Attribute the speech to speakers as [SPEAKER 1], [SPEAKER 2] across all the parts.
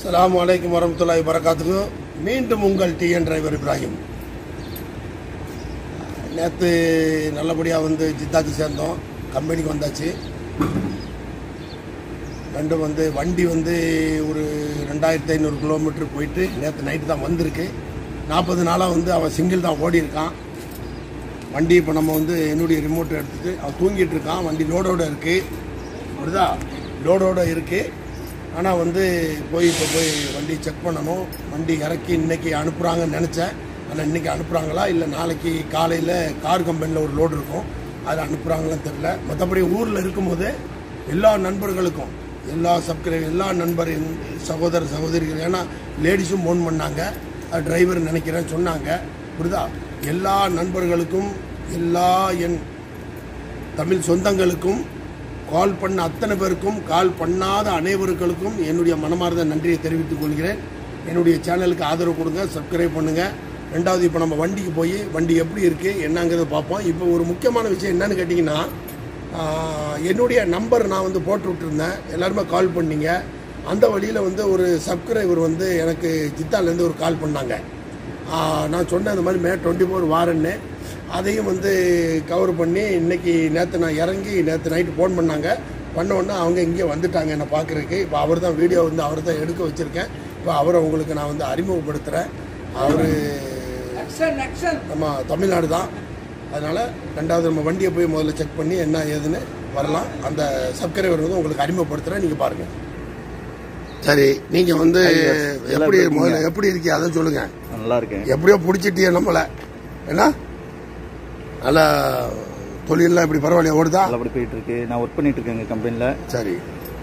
[SPEAKER 1] அஸ்ஸலாமு அலைக்கும் வரமத்துல்லாஹி வரகாத்துக்கு மீண்டும் உங்கள் டிஎன் டிரைவர் இப்ராஹிம் நேற்று நல்லபடியாக வந்து ஜித்தாக்கு சேர்ந்தோம் கம்பெனிக்கு வந்தாச்சு ரெண்டும் வந்து வண்டி வந்து ஒரு ரெண்டாயிரத்தி ஐநூறு கிலோமீட்டர் போயிட்டு நேற்று நைட்டு தான் வந்திருக்கு நாற்பது நாளாக வந்து அவன் சிங்கிள் தான் ஓடி இருக்கான் வண்டி இப்போ நம்ம வந்து என்னுடைய ரிமோட் எடுத்துட்டு அவன் தூங்கிட்டு இருக்கான் வண்டி லோடோட இருக்குது புரியுதா லோடோட இருக்குது ஆனால் வந்து போய் இப்போ போய் வண்டி செக் பண்ணணும் வண்டி இறக்கி இன்னைக்கு அனுப்புகிறாங்கன்னு நினச்சேன் ஆனால் இன்னைக்கு அனுப்புகிறாங்களா இல்லை நாளைக்கு காலையில் கார் கம்பெனியில் ஒரு லோடு இருக்கும் அதை அனுப்புகிறாங்களான்னு தெரில மற்றபடி ஊரில் இருக்கும்போது எல்லா நண்பர்களுக்கும் எல்லா சப்ஸ்கிரைப் எல்லா நண்பர் என் சகோதர சகோதரிகள் ஏன்னா லேடிஸும் ஃபோன் பண்ணாங்க டிரைவர் நினைக்கிறேன் சொன்னாங்க புரியுதா எல்லா நண்பர்களுக்கும் எல்லா என் தமிழ் சொந்தங்களுக்கும் கால் பண்ண அத்தனை பேருக்கும் கால் பண்ணாத அனைவருக்கும் என்னுடைய மனமார்ந்த நன்றியை தெரிவித்துக் கொள்கிறேன் என்னுடைய சேனலுக்கு ஆதரவு கொடுங்க சப்ஸ்கிரைப் பண்ணுங்க ரெண்டாவது இப்போ நம்ம வண்டிக்கு போய் வண்டி எப்படி இருக்கு என்னங்கிறத பார்ப்போம் இப்போ ஒரு முக்கியமான விஷயம் என்னன்னு கேட்டிங்கன்னா ஆஹ், என்னுடைய நம்பர் நான் வந்து போட்டு விட்டுருந்தேன் எல்லாருமே கால் பண்ணீங்க அந்த வழியில் வந்து ஒரு சப்ஸ்கிரைபர் வந்து எனக்கு ஜித்தாலேருந்து ஒரு கால் பண்ணாங்க ஆஹ், நான் சொன்னேன் இந்த மாதிரி மே டுவெண்ட்டி ஃபோர் வாரன்னு அதையும் வந்து கவர் பண்ணி இன்னைக்கு நேற்று நான் இறங்கி நேற்று நைட்டு ஃபோன் பண்ணாங்க பண்ண உடனே அவங்க இங்கே வந்துட்டாங்க என்னை பார்க்குறதுக்கு இப்போ அவர் தான் வீடியோ வந்து அவர் தான் எடுக்க வச்சுருக்கேன் இப்போ அவரை உங்களுக்கு நான் வந்து அறிமுகப்படுத்துகிறேன் அவர் நம்ம தமிழ்நாடு தான் அதனால் ரெண்டாவது நம்ம வண்டியை போய் முதல்ல செக் பண்ணி என்ன ஏதுன்னு வரலாம் அந்த சப்ஸ்கிரைபர் வந்து உங்களுக்கு அறிமுகப்படுத்துகிறேன் நீங்கள் பாருங்கள் சரி நீங்கள் வந்து எப்படி முதல்ல எப்படி இருக்கீங்க அதை சொல்லுங்கள்
[SPEAKER 2] நல்லா இருக்கேன்
[SPEAKER 1] எப்படியோ பிடிச்சிட்டிய நம்மளை என்ன நல்லா தொழிலெலாம் இப்படி பரவாயில்லையா ஓடுதா
[SPEAKER 2] நல்லபடி போயிட்டு இருக்கு நான் ஒர்க் பண்ணிட்டு இருக்கேன் எங்க கம்பெனில
[SPEAKER 1] சரி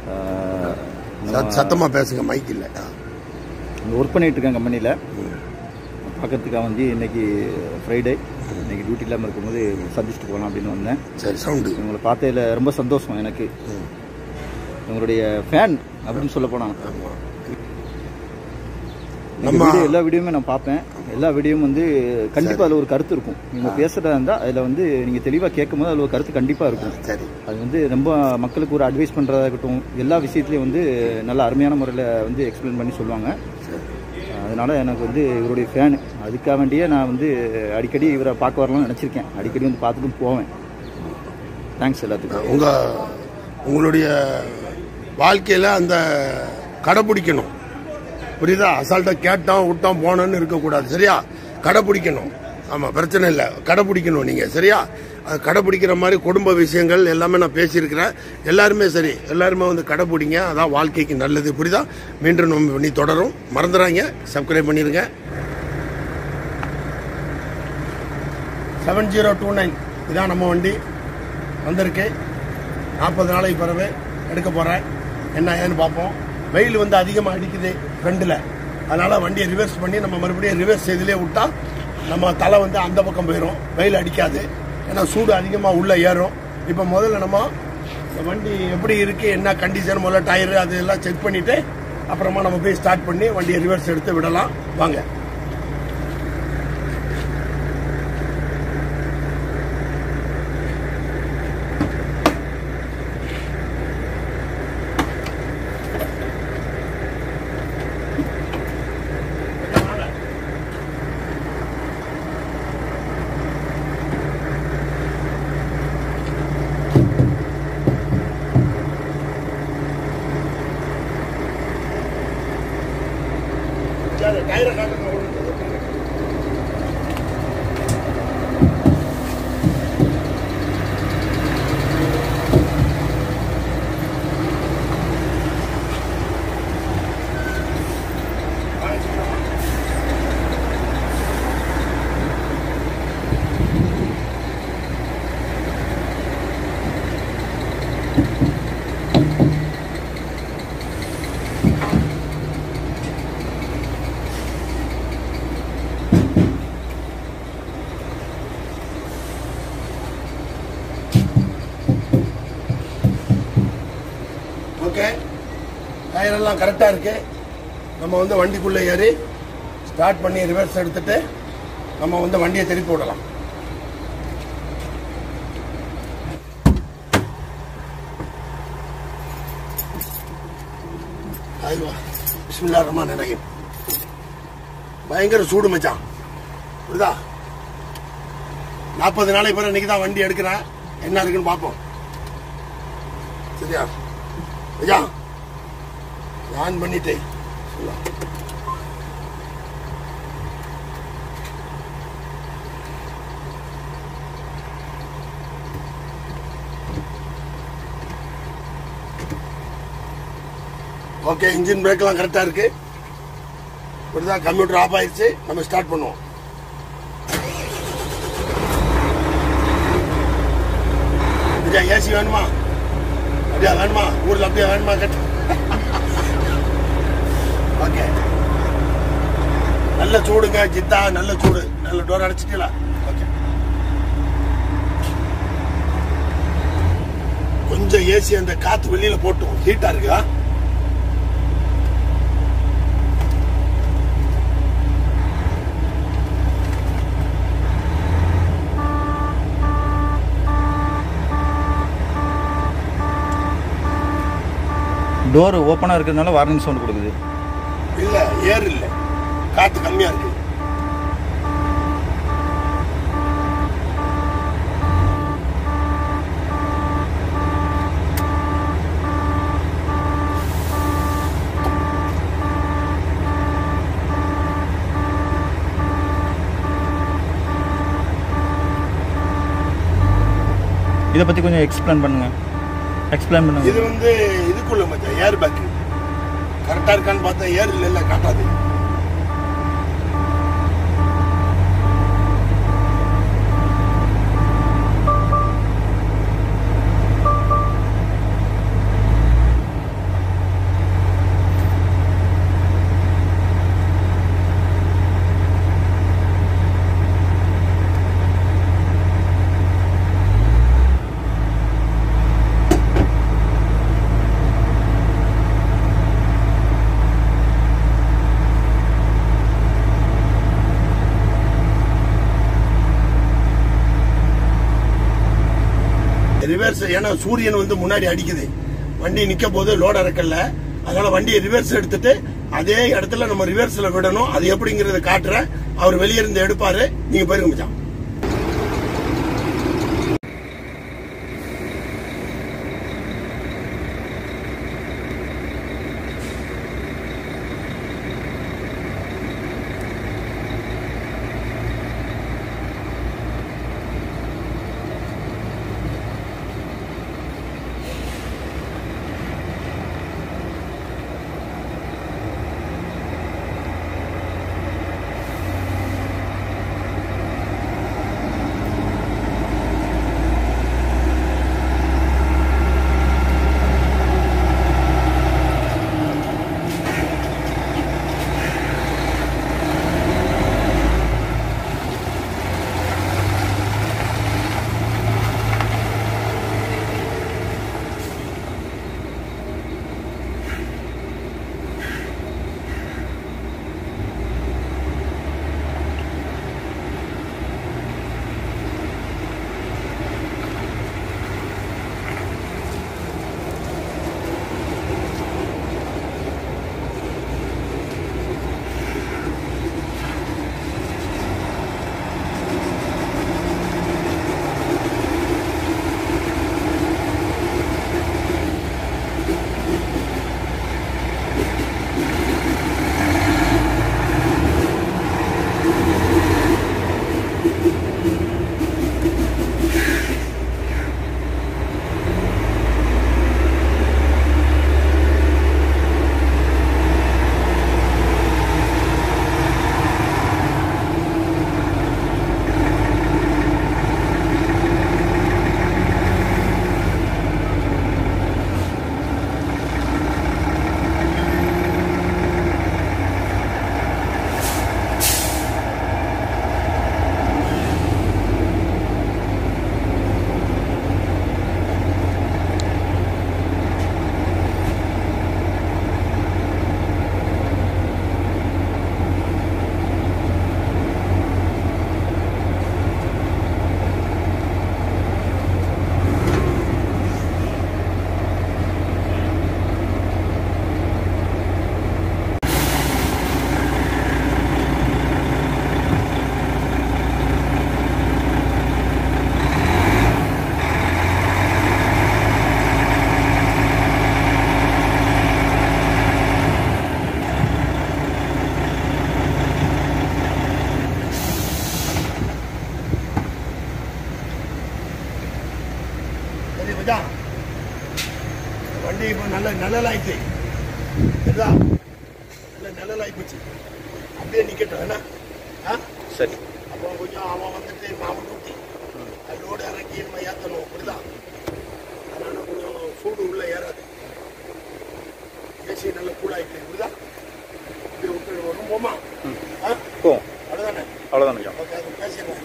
[SPEAKER 1] சத்- சத்தமா பேசுங்க மைக் இல்லை
[SPEAKER 2] ஒர்க் பண்ணிட்டு இருக்கேன் கம்பெனில பார்க்கறதுக்காக வந்து இன்னைக்கு ஃப்ரைடே இன்னைக்கு டியூட்டி இல்லாமல் இருக்கும்போது சந்திச்சுட்டு போகலாம் அப்படின்னு வந்தேன்
[SPEAKER 1] சரி சவுண்டு
[SPEAKER 2] உங்களை பார்த்ததுல ரொம்ப சந்தோஷம் எனக்கு உங்களுடைய ஃபேன் அப்படின்னு சொல்ல போனா
[SPEAKER 1] நம்ம-
[SPEAKER 2] வீடியோ எல்லா வீடியோவுமே நான் பார்ப்பேன் எல்லா வீடியோவும் வந்து கண்டிப்பா அதுல ஒரு கருத்து இருக்கும் நீங்க பேசுறதா இருந்தா அதுல வந்து நீங்க தெளிவா கேட்கும்போது அதுல ஒரு கருத்து கண்டிப்பா இருக்கும்
[SPEAKER 1] சரி
[SPEAKER 2] அது வந்து ரொம்ப மக்களுக்கு ஒரு அட்வைஸ் பண்ணுறதா இருக்கட்டும் எல்லா விஷயத்துலையும் வந்து நல்ல அருமையான முறையில் வந்து எக்ஸ்பிளைன் பண்ணி சொல்லுவாங்க அதனால எனக்கு வந்து இவருடைய ஃபேனு அதுக்காக வேண்டியே நான் வந்து அடிக்கடி இவரை பார்க்க வரலாம்னு நினச்சிருக்கேன் அடிக்கடி வந்து பார்த்துட்டும் போவேன் தேங்க்ஸ் எல்லாத்துக்கும்
[SPEAKER 1] உங்க உங்களுடைய வாழ்க்கையில அந்த கடைப்பிடிக்கணும் புரியுதா அசால்ட்டா கேட்டோம் விட்டோம் போனோன்னு இருக்கக்கூடாது சரியா கடைப்பிடிக்கணும் ஆமா பிரச்சனை இல்லை கடைப்பிடிக்கணும் நீங்க சரியா அது கடைப்பிடிக்கிற மாதிரி குடும்ப விஷயங்கள் எல்லாமே நான் பேசியிருக்கிறேன் எல்லாருமே சரி எல்லாருமே வந்து கடைப்பிடிங்க அதான் வாழ்க்கைக்கு நல்லது புரியுதா மீண்டும் நம்ம நீ தொடரும் மறந்துடாங்க சப்ஸ்கிரைப் பண்ணிருங்க செவன் ஜீரோ டூ நைன் இதான் நம்ம வண்டி வந்திருக்கு நாற்பது நாளைக்கு பிறகு எடுக்க போகிறேன் என்ன ஏன்னு பார்ப்போம் வெயில் வந்து அதிகமாக அடிக்குது ஃப்ரண்டில் அதனால் வண்டியை ரிவர்ஸ் பண்ணி நம்ம மறுபடியும் ரிவர்ஸ் இதிலே விட்டா நம்ம தலை வந்து அந்த பக்கம் போயிடும் வெயில் அடிக்காது ஏன்னா சூடு அதிகமாக உள்ளே ஏறும் இப்போ முதல்ல நம்ம இந்த வண்டி எப்படி இருக்குது என்ன கண்டிஷன் முதல்ல டயரு அது எல்லாம் செக் பண்ணிவிட்டு அப்புறமா நம்ம போய் ஸ்டார்ட் பண்ணி வண்டியை ரிவர்ஸ் எடுத்து விடலாம் வாங்க டயரை காட்டுங்க ஓகே டயரெல்லாம் கரெக்டாக இருக்கு நம்ம வந்து வண்டிக்குள்ளே ஏறி ஸ்டார்ட் பண்ணி ரிவர்ஸ் எடுத்துட்டு நம்ம வந்து வண்டியை திருப்பி விடலாம் ஆயிடுவா பிஸ்மில்லா ரஹ்மான் ரஹீம் பயங்கர சூடு மச்சான் புரியுதா நாற்பது நாளைக்கு பிறகு இன்னைக்கு தான் வண்டி எடுக்கிறேன் என்ன இருக்குன்னு பார்ப்போம் சரியா ஐயா ஆன் பண்ணிட்டேன் சொல்லலாம் ஓகே இன்ஜின் பிரேக்லாம் கரெக்டாக இருக்கு இப்படிதான் கம்ப்யூட்டர் ஆஃப் ஆயிடுச்சு நம்ம ஸ்டார்ட் பண்ணுவோம் ஐயா ஏசி வேணுமா அப்படியா வேணுமா ஊர்ல அப்படியே வேணுமா கட்டு ஓகே நல்ல சூடுங்க ஜித்தா நல்ல சூடு நல்ல டோர் அடைச்சிட்டீங்களா ஓகே கொஞ்சம் ஏசி அந்த காத்து வெளியில போட்டும் ஹீட்டா இருக்கா
[SPEAKER 2] டோர் ஓப்பனாக இருக்கிறதுனால வார்னிங் சவுண்ட் கொடுக்குது
[SPEAKER 1] இல்ல ஏர் இல்ல காத்து கம்மியா இருக்கு
[SPEAKER 2] இதை பற்றி கொஞ்சம் எக்ஸ்பிளைன் பண்ணுங்க எக்ஸ்பிளைன் பண்ணுங்க
[SPEAKER 1] இது வந்து இதுக்குள்ள மச்சான் ஏர் பேக் கரெக்டா இருக்கான்னு பார்த்தா ஏர் இல்ல இல்ல காட்டாது ரிவர்ஸ் ஏன்னா சூரியன் வந்து முன்னாடி அடிக்குது வண்டி நிக்க போது லோட் இறக்கல அதனால வண்டியை ரிவர்ஸ் எடுத்துட்டு அதே இடத்துல நம்ம ரிவர்ஸ்ல விடணும் அது எப்படிங்கறத காட்டுறேன் அவர் வெளியே இருந்து எடுப்பாரு நீங்க போயிருங்க மச்சான் நிழலாயிட்டு சரிதா நல்ல நிழலாகி போச்சு அப்படியே நிக்கட்டும் என்ன ஆ
[SPEAKER 2] சரி
[SPEAKER 1] அப்புறம் கொஞ்சம் அவன் வந்துட்டு மாமன் ஊட்டி அதோட இறக்கி நம்ம ஏற்றணும் அப்படிதான் அதனால கொஞ்சம் சூடு உள்ள ஏறாது ஏசி நல்ல கூலாயிட்டு இப்படிதான் இப்படி விட்டு வரும் போமா ஆ
[SPEAKER 2] போவோம்
[SPEAKER 1] அவ்வளோதானே
[SPEAKER 2] அவ்வளோதான் ஐயா
[SPEAKER 1] ஓகே அது பேசிடுறேன்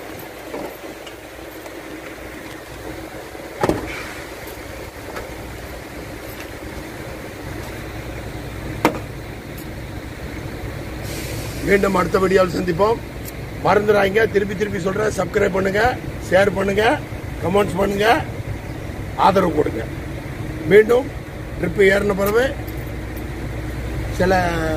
[SPEAKER 1] மீண்டும் அடுத்த வீடியோவில் சந்திப்போம் மறந்துடாங்க திருப்பி திருப்பி சொல்றேன் சப்ஸ்கிரைப் பண்ணுங்க ஷேர் பண்ணுங்க கமெண்ட்ஸ் பண்ணுங்க ஆதரவு கொடுங்க மீண்டும் ட்ரிப்பு ஏறின பிறகு சில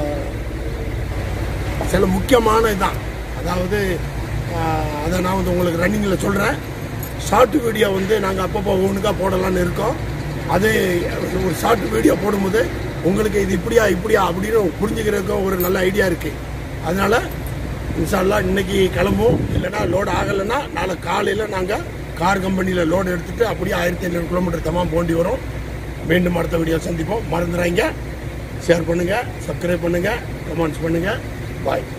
[SPEAKER 1] சில முக்கியமான இதான் அதாவது ஆஹ், அதை நான் வந்து உங்களுக்கு ரன்னிங்கில் சொல்கிறேன் ஷார்ட் வீடியோ வந்து நாங்கள் அப்பப்போ ஒவ்வொன்றுக்கா போடலான்னு இருக்கோம் அது ஒரு ஷார்ட் வீடியோ போடும்போது உங்களுக்கு இது இப்படியா இப்படியா அப்படின்னு புரிஞ்சுக்கிறதுக்கு ஒரு நல்ல ஐடியா இருக்குது அதனால இன்ஷால்லா இன்னைக்கு கிளம்பும் இல்லைன்னா லோடு ஆகலைன்னா நாளை காலையில் நாங்கள் கார் கம்பெனியில் லோடு எடுத்துட்டு அப்படியே ஆயிரத்தி ஐநூறு கிலோமீட்டர் தமாம் போண்டி வரும் மீண்டும் அடுத்த வீடியோ சந்திப்போம் மறந்துடாங்க ஷேர் பண்ணுங்கள் சப்ஸ்கிரைப் பண்ணுங்கள் கமெண்ட்ஸ் பண்ணுங்கள் பாய்